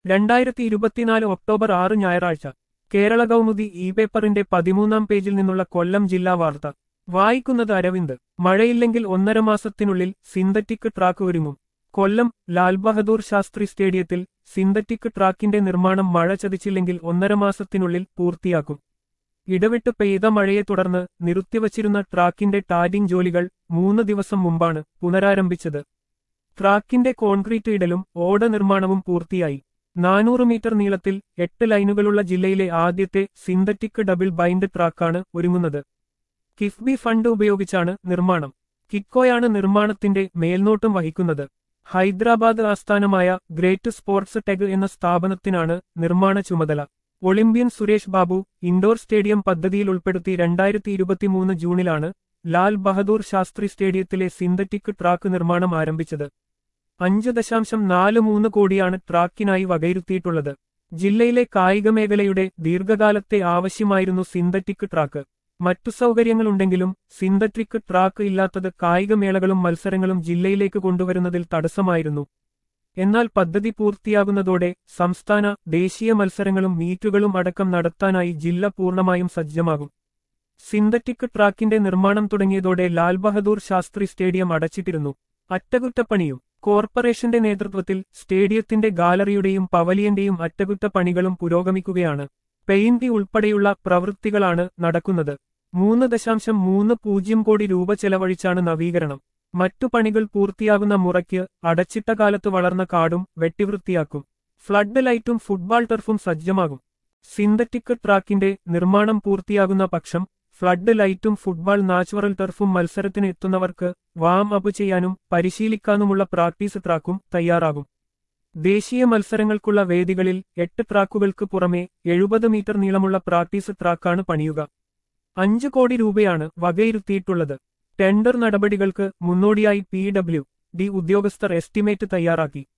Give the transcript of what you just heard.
രണ്ടായിരത്തി ഇരുപത്തിനാല് ഒക്ടോബർ ആറ് ഞായറാഴ്ച കേരള കൗമുദി ഇ പേപ്പറിന്റെ പതിമൂന്നാം പേജിൽ നിന്നുള്ള കൊല്ലം ജില്ലാ വാർത്ത വായിക്കുന്നത് അരവിന്ദ് മഴയില്ലെങ്കിൽ ഒന്നര മാസത്തിനുള്ളിൽ സിന്തറ്റിക് ട്രാക്ക് ഒരുങ്ങും കൊല്ലം ലാൽ ബഹദൂർ ശാസ്ത്രി സ്റ്റേഡിയത്തിൽ സിന്തറ്റിക് ട്രാക്കിന്റെ നിർമ്മാണം മഴ ചതിച്ചില്ലെങ്കിൽ ഒന്നര മാസത്തിനുള്ളിൽ പൂർത്തിയാക്കും ഇടവിട്ട് പെയ്ത മഴയെ തുടർന്ന് നിർത്തിവച്ചിരുന്ന ട്രാക്കിന്റെ ടാരിംഗ് ജോലികൾ മൂന്ന് ദിവസം മുമ്പാണ് പുനരാരംഭിച്ചത് ട്രാക്കിന്റെ കോൺക്രീറ്റ് ഇടലും ഓട നിർമ്മാണവും പൂർത്തിയായി നാനൂറ് മീറ്റർ നീളത്തിൽ എട്ട് ലൈനുകളുള്ള ജില്ലയിലെ ആദ്യത്തെ സിന്തറ്റിക് ഡബിൾ ബൈൻഡ് ട്രാക്കാണ് ഒരുങ്ങുന്നത് കിഫ്ബി ഫണ്ട് ഉപയോഗിച്ചാണ് നിർമ്മാണം കിക്കോയാണ് നിർമ്മാണത്തിന്റെ മേൽനോട്ടം വഹിക്കുന്നത് ഹൈദരാബാദ് ആസ്ഥാനമായ ഗ്രേറ്റ് സ്പോർട്സ് ടെഗ് എന്ന സ്ഥാപനത്തിനാണ് നിർമ്മാണ ചുമതല Olympian Suresh Babu indoor stadium പദ്ധതിയിൽ ഉൾപ്പെടുത്തി രണ്ടായിരത്തി ഇരുപത്തിമൂന്ന് ജൂണിലാണ് ലാൽ ബഹദൂർ ശാസ്ത്രി സ്റ്റേഡിയത്തിലെ സിന്തറ്റിക് ട്രാക്ക് നിർമ്മാണം ആരംഭിച്ചത് അഞ്ച് ദശാംശം നാല് മൂന്ന് കോടിയാണ് ട്രാക്കിനായി വകയിരുത്തിയിട്ടുള്ളത് ജില്ലയിലെ കായിക മേഖലയുടെ ദീർഘകാലത്തെ ആവശ്യമായിരുന്നു സിന്തറ്റിക് ട്രാക്ക് മറ്റു സൗകര്യങ്ങളുണ്ടെങ്കിലും സിന്തറ്റിക് ട്രാക്ക് ഇല്ലാത്തത് കായികമേളകളും മത്സരങ്ങളും ജില്ലയിലേക്ക് കൊണ്ടുവരുന്നതിൽ തടസ്സമായിരുന്നു എന്നാൽ പദ്ധതി പൂർത്തിയാകുന്നതോടെ സംസ്ഥാന ദേശീയ മത്സരങ്ങളും മീറ്റുകളും അടക്കം നടത്താനായി ജില്ല പൂർണ്ണമായും സജ്ജമാകും സിന്തറ്റിക് ട്രാക്കിന്റെ നിർമ്മാണം തുടങ്ങിയതോടെ ലാൽ ബഹദൂർ ശാസ്ത്രി സ്റ്റേഡിയം അടച്ചിട്ടിരുന്നു അറ്റകുറ്റപ്പണിയും കോർപ്പറേഷന്റെ നേതൃത്വത്തിൽ സ്റ്റേഡിയത്തിന്റെ ഗാലറിയുടെയും പവലിയന്റെയും അറ്റകുറ്റപ്പണികളും പുരോഗമിക്കുകയാണ് പെയിന്റ് ഉൾപ്പെടെയുള്ള പ്രവൃത്തികളാണ് നടക്കുന്നത് മൂന്ന് ദശാംശം മൂന്ന് പൂജ്യം കോടി രൂപ ചെലവഴിച്ചാണ് നവീകരണം മറ്റു പണികൾ പൂർത്തിയാകുന്ന മുറയ്ക്ക് അടച്ചിട്ട കാലത്ത് വളർന്ന കാടും വെട്ടിവൃത്തിയാക്കും ഫ്ലഡ് ലൈറ്റും ഫുട്ബോൾ ടർഫും സജ്ജമാകും സിന്തറ്റിക് ട്രാക്കിന്റെ നിർമ്മാണം പൂർത്തിയാകുന്ന പക്ഷം ഫ്ലഡ് ലൈറ്റും ഫുട്ബോൾ നാച്ചുറൽ ടർഫും മത്സരത്തിന് എത്തുന്നവർക്ക് വാം അപ്പ് ചെയ്യാനും പരിശീലിക്കാനുമുള്ള പ്രാക്ടീസ് ട്രാക്കും തയ്യാറാകും ദേശീയ മത്സരങ്ങൾക്കുള്ള വേദികളിൽ എട്ട് ട്രാക്കുകൾക്ക് പുറമെ എഴുപത് മീറ്റർ നീളമുള്ള പ്രാക്ടീസ് ട്രാക്കാണ് പണിയുക അഞ്ച് കോടി രൂപയാണ് വകയിരുത്തിയിട്ടുള്ളത് ടെൻഡർ നടപടികൾക്ക് മുന്നോടിയായി പി ഡബ്ല്യു ഡി ഉദ്യോഗസ്ഥർ എസ്റ്റിമേറ്റ് തയ്യാറാക്കി